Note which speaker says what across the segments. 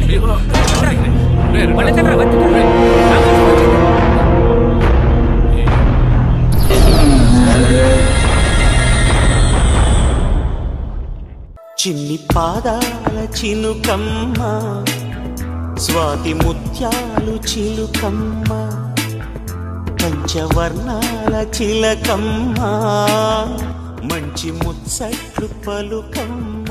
Speaker 1: చిన్ని పాదాల చినుకమ్మ స్వాతి ముత్యాలు చిలుకమ్మ పంచవర్ణాల చిలకమ్మ మంచి ముచ్చట్లు పలుకమ్మ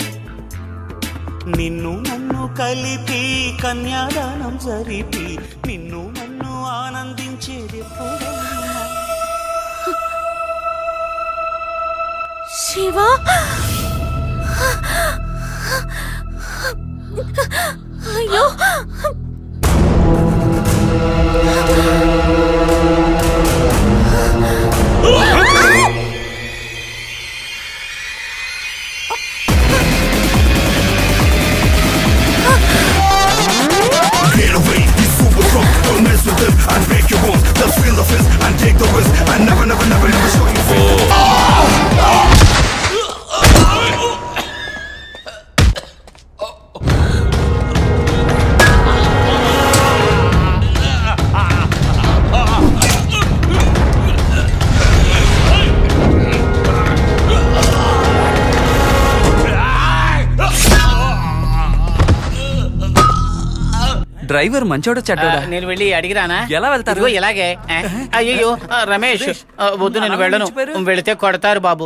Speaker 1: నిన్ను నన్ను కలిపి కన్యాదానం జరిపి నిన్ను నన్ను ఆనందించేది ఎప్పుడైనా
Speaker 2: శివ అయ్యో
Speaker 3: Get away, he's super strong. Don't mess with him and break your bones. Just feel the fist and take the risk and never, never, never, never show your face.
Speaker 4: Driver మంచోడా చెడ్డోడా
Speaker 5: నేను వెళ్ళి అడిగిరానా
Speaker 4: ఎలా వెళ్తారు?
Speaker 5: ఇదిగో ఇలాగే ఆ, అయ్యయ్యో ఆ, రమేష్ ఆ, వద్దు నేను
Speaker 4: అలా
Speaker 5: వెళ్ళను
Speaker 4: మర్చిపోయారు?
Speaker 5: వెళితే కొడతారు బాబు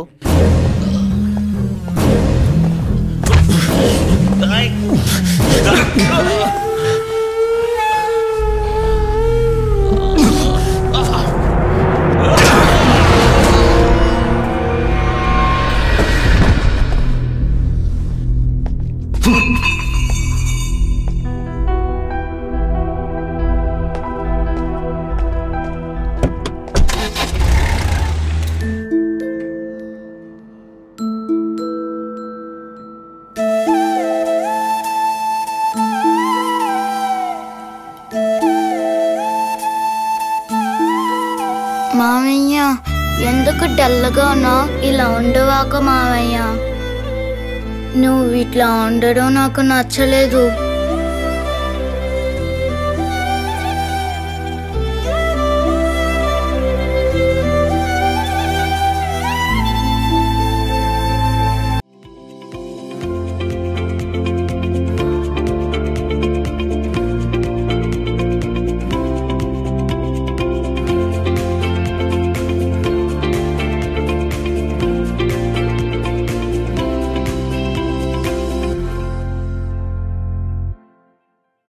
Speaker 6: మామయ్య ఎందుకు డల్గా ఉన్నావు ఇలా ఉండవాక మామయ్య నువ్వు ఇట్లా ఉండడం నాకు నచ్చలేదు